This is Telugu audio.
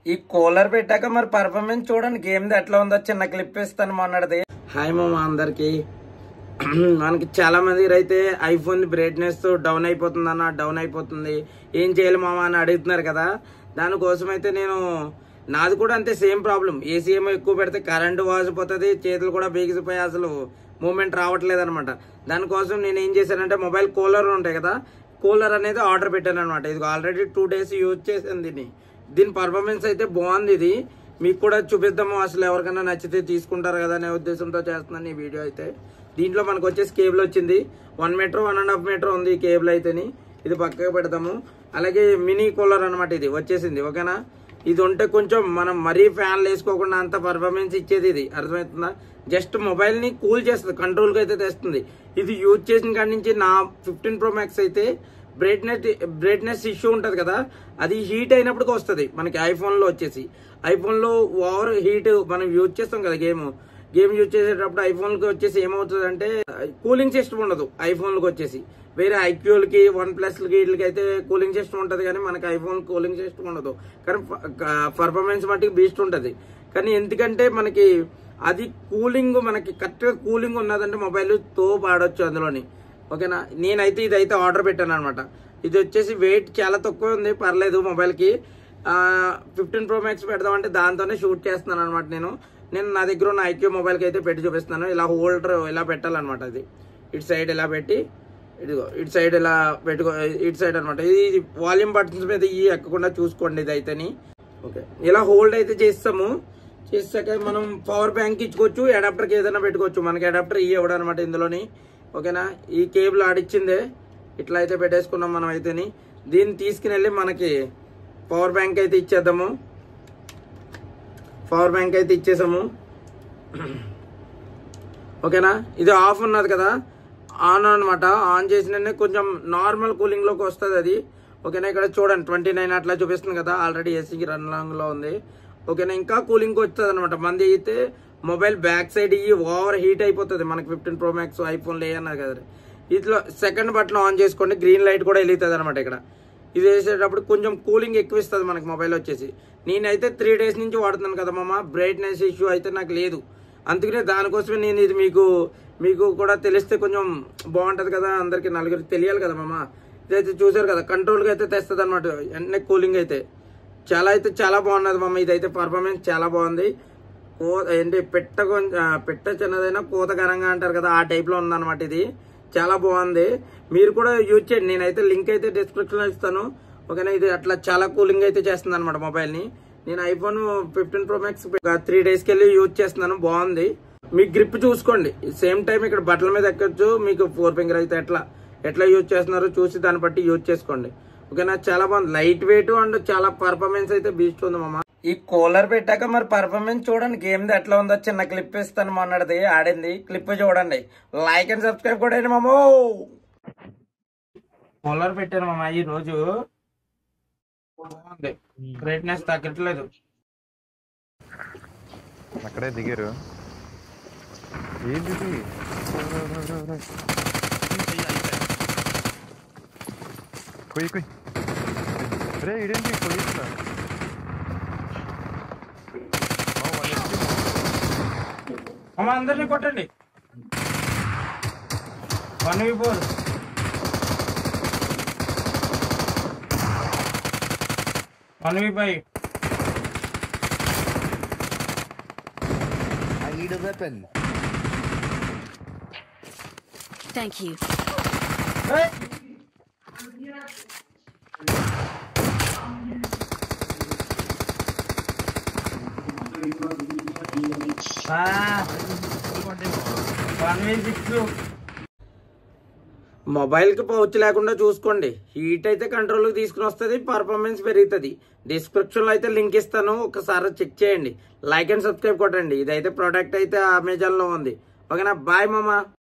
ఈ కూలర్ పెట్టాక మరి పర్ఫార్మెన్స్ చూడండి గేమ్ ఎట్లా ఉందో చిన్న క్లిప్ ఇస్తాను మొన్నటిది హాయ్ మామ అందరికి మనకి చాలా మంది అయితే ఐఫోన్ బ్రైట్నెస్ డౌన్ అయిపోతుంది అన్న డౌన్ అయిపోతుంది ఏం చేయాలి మామ అని అడుగుతున్నారు కదా దానికోసం అయితే నేను నాది కూడా అంతే సేమ్ ప్రాబ్లం ఏసీ ఏమో ఎక్కువ పెడితే కరెంటు వాసిపోతుంది చేతులు కూడా బిగిసిపోయి అసలు మూమెంట్ రావట్లేదు అనమాట దానికోసం నేను ఏం చేశానంటే మొబైల్ కూలర్ ఉంటాయి కదా కూలర్ అనేది ఆర్డర్ పెట్టాను అనమాట ఇది ఆల్రెడీ టూ డేస్ యూజ్ చేశాను దీన్ని దీని పర్ఫార్మెన్స్ అయితే బాగుంది ఇది మీకు కూడా చూపిద్దాము అసలు ఎవరికైనా నచ్చితే తీసుకుంటారు కదా అనే ఉద్దేశంతో చేస్తున్నాను ఈ వీడియో అయితే దీంట్లో మనకు వచ్చేసి కేబుల్ వచ్చింది one metre one and half metre ఉంది ఈ కేబుల్ అయితేని ఇది పక్కగా పెడతాము అలాగే మినీ కూలర్ అనమాట ఇది వచ్చేసింది ఓకేనా ఇది ఉంటే కొంచెం మనం మరీ ఫ్యాన్లు వేసుకోకుండా అంత పర్ఫార్మెన్స్ ఇచ్చేది ఇది అర్థమవుతుందా జస్ట్ మొబైల్ ని కూల్ చేస్తుంది కంట్రోల్ కి అయితే తెస్తుంది ఇది యూజ్ చేసిన కాడి నుంచి నా ఫిఫ్టీన్ ప్రో మ్యాక్స్ అయితే బ్రైట్నెస్ బ్రైట్నెస్ ఇష్యూ ఉంటది కదా అది హీట్ అయినప్పటికి వస్తుంది మనకి ఐఫోన్ లో వచ్చేసి ఐఫోన్ లో ఓవర్ హీట్ మనం యూజ్ చేస్తాం కదా గేమ్ గేమ్ యూజ్ చేసేటప్పుడు ఐఫోన్ కి వచ్చేసి ఏమవుతుంది అంటే కూలింగ్ సిస్టమ్ ఉండదు ఐఫోన్ కి వచ్చేసి వేరే ఐక్యూలకి వన్ ప్లస్ వీటికి అయితే కూలింగ్ సిస్టమ్ ఉంటది కానీ మనకి ఐఫోన్ కూలింగ్ సిస్టమ్ ఉండదు కానీ పర్ఫార్మెన్స్ మట్టుకు బీస్ట్ ఉంటది కానీ ఎందుకంటే మనకి అది కూలింగ్ మనకి కరెక్ట్ గా కూలింగ్ ఉన్నదంటే మొబైల్ తో పాడొచ్చు అందులోని ఓకేనా నేనైతే ఇదైతే ఆర్డర్ పెట్టాను అనమాట ఇది వచ్చేసి వెయిట్ చాలా తక్కువ ఉంది పర్లేదు మొబైల్ కి ఫిఫ్టీన్ ప్రో మ్యాక్స్ పెడదామంటే దాంతోనే షూట్ చేస్తున్నాను అనమాట నేను నేను నా దగ్గర ఉన్న ఐక్యూ మొబైల్కి అయితే పెట్టి చూపిస్తున్నాను ఇలా హోల్డర్ ఇలా పెట్టాలన్నమాట అది ఇటు సైడ్ ఇలా పెట్టి ఇదిగో ఇటు సైడ్ ఇలా పెట్టుకో ఇటు సైడ్ అనమాట ఇది వాల్యూమ్ బటన్స్ మీద ఈ ఎక్కకుండా చూసుకోండి ఇది అయితేని ఓకే ఇలా హోల్డ్ అయితే చేస్తాము చేసాక మనం పవర్ బ్యాంక్ ఇచ్చుకోవచ్చు అడాప్టర్కి ఏదైనా పెట్టుకోవచ్చు మనకి అడాప్టర్ ఈ ఇవ్వడం అనమాట ఇందులోని ఓకేనా ఈ కేబుల్ ఆడిచ్చిందే ఇట్లా అయితే పెట్టేసుకున్నాం మనం అయితేని దీన్ని తీసుకుని వెళ్ళి మనకి పవర్ బ్యాంక్ అయితే ఇచ్చేద్దాము పవర్ బ్యాంక్ అయితే ఇచ్చేసాము ఓకేనా ఇది ఆఫ్ ఉన్నది కదా ఆన్ అనమాట ఆన్ చేసిన కొంచెం నార్మల్ కూలింగ్ లోకి వస్తుంది అది ఓకేనా ఇక్కడ చూడండి ట్వంటీ నైన్ అట్లా చూపిస్తుంది కదా ఆల్రెడీ ఏసీకి రన్ లాంగ్ లో ఉంది ఓకేనా ఇంకా కూలింగ్ వస్తుంది అనమాట మంది అయితే మొబైల్ బ్యాక్ సైడ్ ఇవి ఓవర్ హీట్ అయిపోతుంది మనకి ఫిఫ్టీన్ ప్రో మ్యాక్స్ ఐఫోన్ లే అన్నారు కదా ఇట్లా సెకండ్ బటన్ ఆన్ చేసుకోండి గ్రీన్ లైట్ కూడా వెలుగుతుంది అనమాట ఇక్కడ ఇది వేసేటప్పుడు కొంచెం కూలింగ్ ఎక్కువ ఇస్తుంది మనకి మొబైల్ వచ్చేసి నేనైతే త్రీ డేస్ నుంచి వాడుతున్నాను కదా మామ బ్రైట్నెస్ ఇష్యూ అయితే నాకు లేదు అందుకనే దానికోసమే నేను ఇది మీకు మీకు కూడా తెలిస్తే కొంచెం బాగుంటది కదా అందరికి నలుగురికి తెలియాలి కదా మామ ఇదైతే చూసారు కదా కంట్రోల్గా అయితే తెస్తుంది అనమాట వెంటనే కూలింగ్ అయితే చాలా అయితే చాలా బాగున్నది మామ ఇదైతే పర్ఫార్మెన్స్ చాలా బాగుంది కో ఏంటి పెట్ట కొంచెం ఆ, పెట్ట చిన్నదైనా కోత ఘనంగా అంటారు కదా ఆ టైప్ లో ఉందన్నమాట ఇది చాలా బాగుంది మీరు కూడా యూజ్ చేయండి నేనైతే లింక్ అయితే డిస్క్రిప్షన్ లో ఇస్తాను ఓకేనా ఇది అట్లా చాలా కూలింగ్ అయితే చేస్తుంది అనమాట మొబైల్ ని నేను iPhone fifteen pro max three days కి వెళ్ళి యూజ్ చేస్తున్నాను బాగుంది మీ గ్రిప్ చూసుకోండి సేమ్ టైం ఇక్కడ బట్టల మీద ఎక్కొచ్చు మీకు ఫోర్ ఫింగర్ అయితే ఎట్లా ఎట్లా యూజ్ చేస్తున్నారో చూసి దాన్ని బట్టి యూజ్ చేసుకోండి ఓకేనా చాలా బాగుంది లైట్ వెయిట్ అండ్ చాలా పర్ఫార్మెన్స్ అయితే బీస్ట్ ఉంది మామ ఈ కూలర్ పెట్టాక మరి పర్ఫార్మెన్స్ చూడండి గేమ్ ఎట్లా ఉందో చిన్న క్లిప్ ఇస్తాను మొన్నటిది ఆడింది క్లిప్ చూడండి లైక్ అండ్ సబ్స్క్రైబ్ కూడా మామో కూలర్ పెట్టాను మామ ఈ రోజు బాగుంది బ్రైట్నెస్ తగ్గట్లేదు అక్కడే దిగారు ఏంటి ఇది? కొయ్యి కొయ్యి రే ఇదేంటి కొయ్యిస్తా మామ అందరినీ కొట్టండి one v four one v five I need a weapon. Thank you. Mobile కి పౌచ్ లేకుండా చూసుకోండి హీట్ అయితే కంట్రోల్ తీసుకుని వస్తుంది పర్ఫార్మెన్స్ పెరుగుతుంది డిస్క్రిప్షన్ లో అయితే లింక్ ఇస్తాను ఒకసారి చెక్ చేయండి లైక్ అండ్ సబ్స్క్రైబ్ కొట్టండి ఇదైతే ప్రోడక్ట్ అయితే అమెజాన్ లో ఉంది ఓకేనా బాయ్ మామా